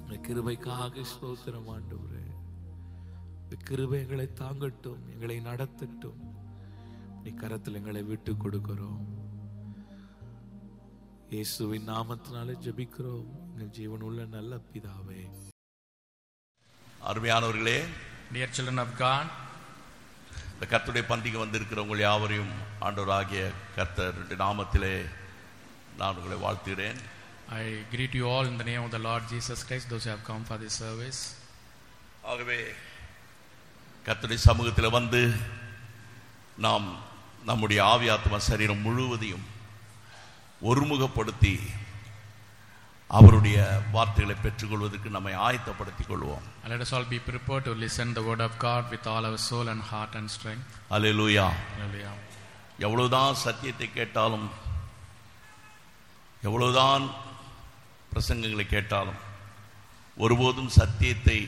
இந்த கிருபைக்காக ஸ்தோத்திரம் ஆண்டவரே இந்த கிருபை எங்களை தாங்கட்டும் எங்களை நடத்தட்டும் நீ கரத்தில் எங்களை விட்டு கொடுக்கிறோம் இயேசுவின் நாமத்தினாலே ஜெபிக்கிறோம் எங்கள் ஜீவனுள்ள நல்ல பிதாவே அருமையானவர்களே Dear children of God, இந்த கர்த்தருடைய பந்திக்கு வந்திருக்கிற உங்கள் யாவரையும் ஆண்டவராகிய கர்த்தர் நாமத்திலே நான் உங்களை வாழ்த்துகிறேன் I greet you all in the name of the Lord Jesus Christ, those who have come for this service. ஆகவே கர்த்தருடைய சமூகத்தில் வந்து நாம் நம்முடைய ஆவி ஆத்ம சரீரம் முழுவதையும் ஒருமுகப்படுத்தி அவருடைய வார்த்தைகளை பெற்றுக்கொள்வதற்கு நம்மை ஆயத்தப்படுத்திக் கொள்வோம் And let us all be prepared to listen the word of God with all our soul and heart and strength. Hallelujah Hallelujah. எவ்வளவுதான் சத்தியத்தை கேட்டாலும் எவ்வளவுதான் பிரசங்கங்களை கேட்டாலும் ஒருபோதும் சத்தியத்தை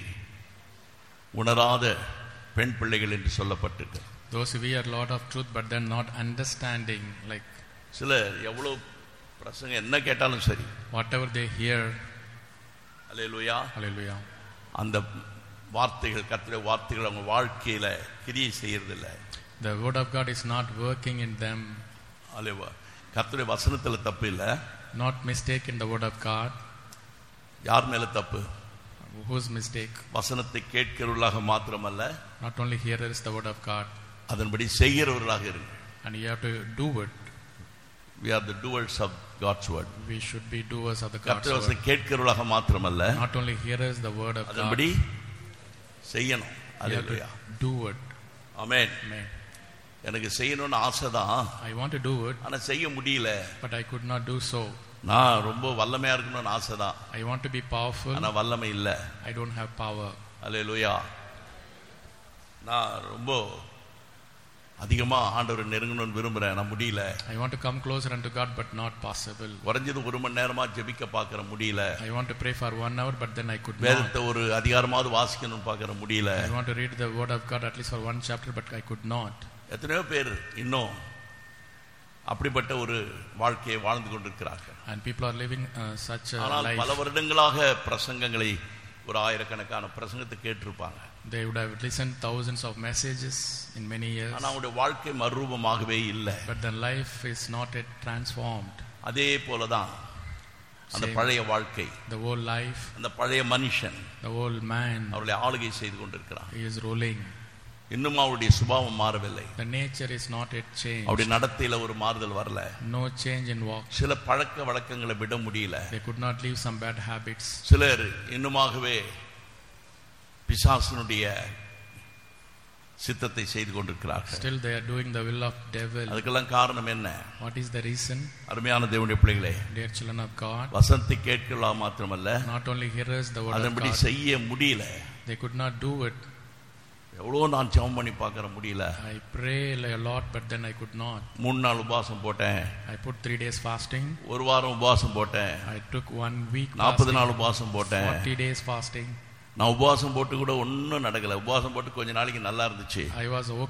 உணராத பெண் பிள்ளைகள் என்று சொல்லப்பட்டிருக்கு Those who hear a lot of truth but then not understanding, like சிலர் எவ்வளவு பிரசங்கம் என்ன கேட்டாலும் சரி whatever they hear, hallelujah hallelujah. அந்த வார்த்தைகள் கர்த்தருடைய வார்த்தைகள் அவங்க வாழ்க்கையில கிரியை செய்யறதில்ல The word of God is not working in them, அல்லேவா கர்த்தருடைய வசனத்துல தப்பு இல்லை not mistake in the word of God. யார் மேல தப்பு Whose mistake? வசனத்தை கேட்கிறவர்களாக மாத்திரமல்ல Not only hearers the word of God, அதன்படி செய்கிறவர்களாக இருங்க and you have to do it. we are the doers of God's word We should be doers of the God's கர்த்தர் word. வசனம் கேட்கிறவர்களாக மாத்திரமல்ல Not only hearers the word of God, அதன்படி செய்யணும் you have hallelujah to do it. Amen Amen. எனக்கு செய்யணும்னு ஆசைதான் I want to do it, ஆனா செய்ய முடியல but I could not do so. நான் ரொம்ப வல்லமையா இருக்கணும்னு ஆசைதான் I want to be powerful, ஆனா வல்லமை இல்ல I don't have power. அல்லேலூயா நான் ரொம்ப அதிகமா ஆண்டவரை நெருங்கணும்னு விரும்புறேன் நான் முடியல I want to come closer unto God, but not possible. குறைஞ்சது ஒரு மணி நேரமா ஜெபிக்க பார்க்கற முடியல I want to pray for one hour, but then I could not. வேதத்தை ஒரு அதிகாரமாவது வாசிக்கணும்னு பார்க்கற முடியல I want to read the word of God at least for one chapter, but I could not. எத்தனையோ பேர் இன்னும் அப்படிப்பட்ட ஒரு வாழ்க்கையை வாழ்ந்து கொண்டிருக்கிறார்கள் And people are living uh, such a ஆனால் பல life. வருடங்களாக பிரசங்கங்களை ஒரு ஆயிரக்கணக்கான பிரசங்கத்தை கேட்டிருப்பாங்க They would have listened thousands of messages in many years, ஆனா அவங்களுடைய வாழ்க்கை மறுரூபமாகவே இல்லை but their life is not yet transformed. அதே போலதான் அந்த Same. பழைய வாழ்க்கை The whole life, அந்த பழைய மனுஷன் the whole man அவர்களை ஆளுகை செய்து கொண்டிருக்கிறான் he is ruling. இன்னும் அவருடைய சுபாவம் மாறவில்லை The nature is not yet changed. அவருடைய நடத்தையில ஒரு மாறுதல் வரல No change in walk. சில பழக்க வழக்கங்களை விட முடியல They could not leave some bad habits. சிலர் இன்னுமாகவே பிசாசனுடைய சித்தத்தை செய்து கொண்டிருக்கிறார்கள் Still they are doing the will of devil. அதுக்கெல்லாம் காரணம் என்ன What is the reason? அருமையான தேவனுடைய பிள்ளைகளே Dear children of God, வசனத்தை கேட்கலாம் மாத்திரமல்ல not only hearers the word of அதன்படி God, செய்ய முடியல they could not do it. எவ்வளோ நான் ஜெபம் பண்ணி பார்க்கற முடியல I pray a lot, but then I could not. மூணு நாள் உபவாசம் போட்டேன் I put three days fasting. ஒரு வாரம் உபவாசம் போட்டேன் I took one week நாற்பது fasting, நாள் உபவாசம் போட்டேன் 40 days fasting. நான் உபவாசம் போட்டு கூட ஒன்றும் நடக்கல உபவாசம் போட்டு கொஞ்ச நாளைக்கு நல்லா இருந்துச்சு I was